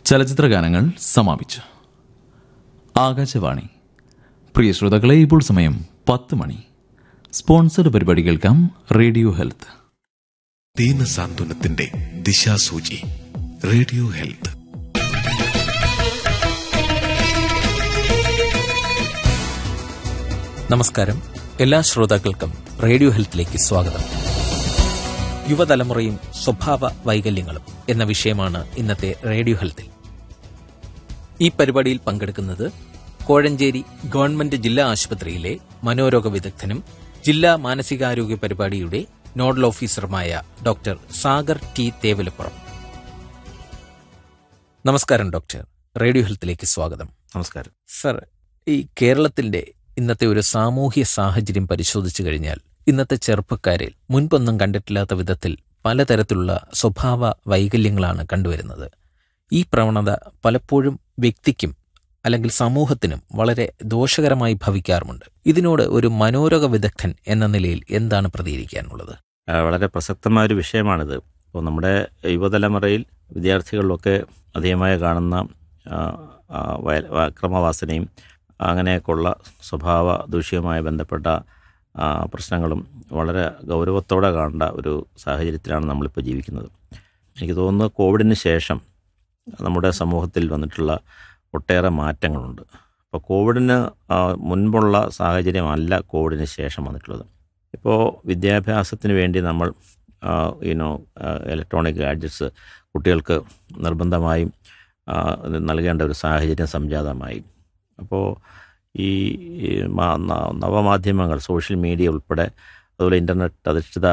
ചലച്ചിത്ര ഗാനങ്ങൾ സമാപിച്ചു ആകാശവാണി പ്രിയ ശ്രോതാക്കളെ ഇപ്പോൾ സമയം പത്ത് മണി സ്പോൺസർഡ് പരിപാടി കേൾക്കാം റേഡിയോ ഹെൽത്ത് ദീനസാന്ത്വനത്തിന്റെ ദിശാസൂചി റേഡിയോ ഹെൽത്ത് നമസ്കാരം എല്ലാ ശ്രോതാക്കൾക്കും റേഡിയോ ഹെൽത്തിലേക്ക് സ്വാഗതം യുവതലമുറയും സ്വഭാവ വൈകല്യങ്ങളും എന്ന വിഷയമാണ് ഇന്നത്തെ റേഡിയോ ഹെൽത്തിൽ ഈ പരിപാടിയിൽ പങ്കെടുക്കുന്നത് കോഴഞ്ചേരി ഗവൺമെന്റ് ജില്ലാ ആശുപത്രിയിലെ മനോരോഗ വിദഗ്ധനും ജില്ലാ മാനസികാരോഗ്യ പരിപാടിയുടെ നോഡൽ ഓഫീസറുമായ ഡോക്ടർ സാഗർ ടി തേവലപ്പുറം നമസ്കാരം ഡോക്ടർ റേഡിയോ ഹെൽത്തിലേക്ക് സ്വാഗതം നമസ്കാരം സർ ഈ കേരളത്തിന്റെ ഇന്നത്തെ ഒരു സാമൂഹ്യ സാഹചര്യം പരിശോധിച്ചു കഴിഞ്ഞാൽ ഇന്നത്തെ ചെറുപ്പക്കാരിൽ മുൻപൊന്നും കണ്ടിട്ടില്ലാത്ത വിധത്തിൽ പലതരത്തിലുള്ള സ്വഭാവ വൈകല്യങ്ങളാണ് കണ്ടുവരുന്നത് ഈ പ്രവണത പലപ്പോഴും വ്യക്തിക്കും അല്ലെങ്കിൽ സമൂഹത്തിനും വളരെ ദോഷകരമായി ഭവിക്കാറുമുണ്ട് ഇതിനോട് ഒരു മനോരോഗ വിദഗ്ധൻ എന്ന നിലയിൽ എന്താണ് പ്രതികരിക്കാനുള്ളത് ആ, വളരെ പ്രസക്തമായ ഒരു വിഷയമാണിത് ഇപ്പോൾ നമ്മുടെ യുവതലമുറയിൽ വിദ്യാർത്ഥികളിലൊക്കെ അധികമായി കാണുന്ന ആ, ആ, വയ- അക്രമവാസനയും അങ്ങനെയൊക്കെയുള്ള സ്വഭാവ ദൂഷ്യവുമായി ബന്ധപ്പെട്ട ആ, പ്രശ്നങ്ങളും വളരെ ഗൗരവത്തോടെ കാണേണ്ട ഒരു സാഹചര്യത്തിലാണ് നമ്മളിപ്പോൾ ജീവിക്കുന്നത് എനിക്ക് തോന്നുന്നു കോവിഡിന് ശേഷം നമ്മുടെ സമൂഹത്തിൽ വന്നിട്ടുള്ള ഒട്ടേറെ മാറ്റങ്ങളുണ്ട് അപ്പോൾ കോവിഡിന് ആ, മുൻപുള്ള സാഹചര്യമല്ല കോവിഡിന് ശേഷം വന്നിട്ടുള്ളത് ഇപ്പോൾ വിദ്യാഭ്യാസത്തിന് വേണ്ടി നമ്മൾ യുനോ ഇലക്ട്രോണിക് ഗാഡ്ജറ്റ്സ് കുട്ടികൾക്ക് നിർബന്ധമായും ആ, നൽകേണ്ട ഒരു സാഹചര്യം സംജാതമായി അപ്പോൾ ഈ ഈ മാ- ന- നവമാധ്യമങ്ങൾ സോഷ്യൽ മീഡിയ ഉൾപ്പെടെ അതുപോലെ ഇൻ്റർനെറ്റ് അധിഷ്ഠിത